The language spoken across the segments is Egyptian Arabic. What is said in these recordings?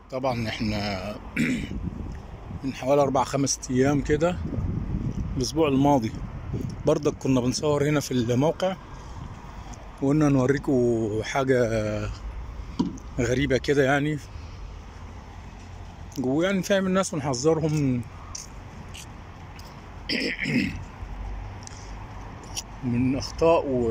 طبعا احنا من حوالي اربع خمس ايام كده الاسبوع الماضي برضك كنا بنصور هنا في الموقع وقلنا نوريكم حاجة غريبة كده يعني ويعني فاهم الناس ونحذرهم من اخطاء و...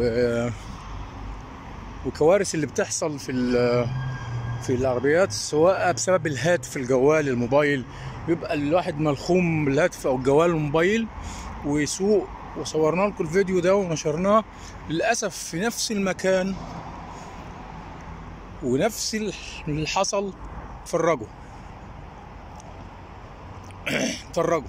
وكوارث اللي بتحصل في ال... في العربيات سواء بسبب الهاتف الجوال الموبايل بيبقى الواحد ملخوم بالهاتف او الجوال الموبايل ويسوق وصورنا لكم الفيديو ده ونشرناه للاسف في نفس المكان ونفس اللي حصل اتفرجوا اتفرجوا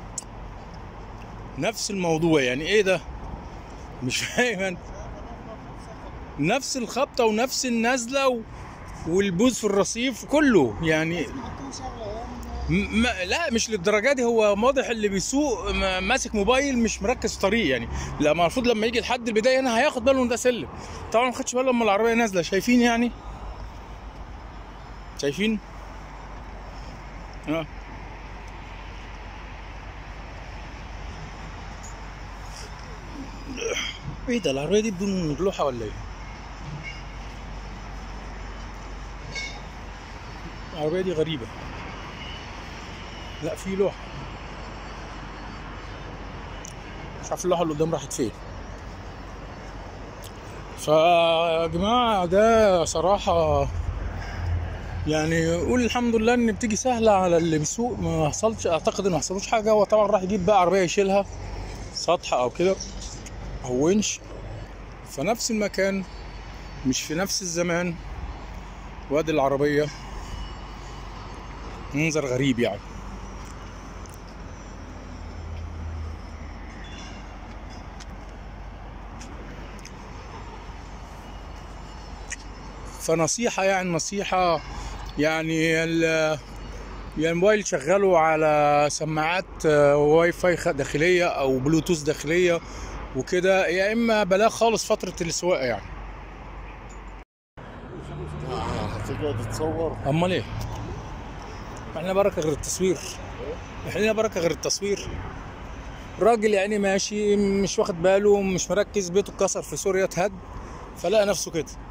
نفس الموضوع يعني ايه ده مش فاهم أنا. نفس الخبطه ونفس النزله و... والبوز في الرصيف كله يعني م... ما... لا مش للدرجه دي هو واضح اللي بيسوق م- ماسك موبايل مش مركز في طريق يعني لا المفروض لما يجي لحد البدايه هنا هياخد باله ان ده سلم طبعا ما خدش باله لما العربيه نازله شايفين يعني شايفين اه ايه ده العربيه دي بدون لوحه ولا ايه العربيه دي غريبه لا في لوحه مش عارف اللوحه اللي قدام راحت فين فيا جماعه ده صراحه يعني قول الحمد لله ان بتيجي سهله على اللي بيسوق ما حصلش اعتقد انه ما حصلوش حاجه هو طبعا راح يجيب بقى عربيه يشيلها سطح او كده او ونش فنفس المكان مش في نفس الزمان وادي العربيه منظر غريب يعني فنصيحة يعني نصيحة يعني ال- يعني الموبايل شغله على سماعات آه، واي فاي خ- داخلية أو بلوتوث داخلية وكده يا إما بلاغ خالص فترة السواقة يعني هتقعد تصور أمال إيه؟ إحنا بركة غير التصوير إحنا بركة غير التصوير راجل يعني ماشي مش واخد باله مش مركز بيته اتكسر في سوريا اتهد فلقى نفسه كده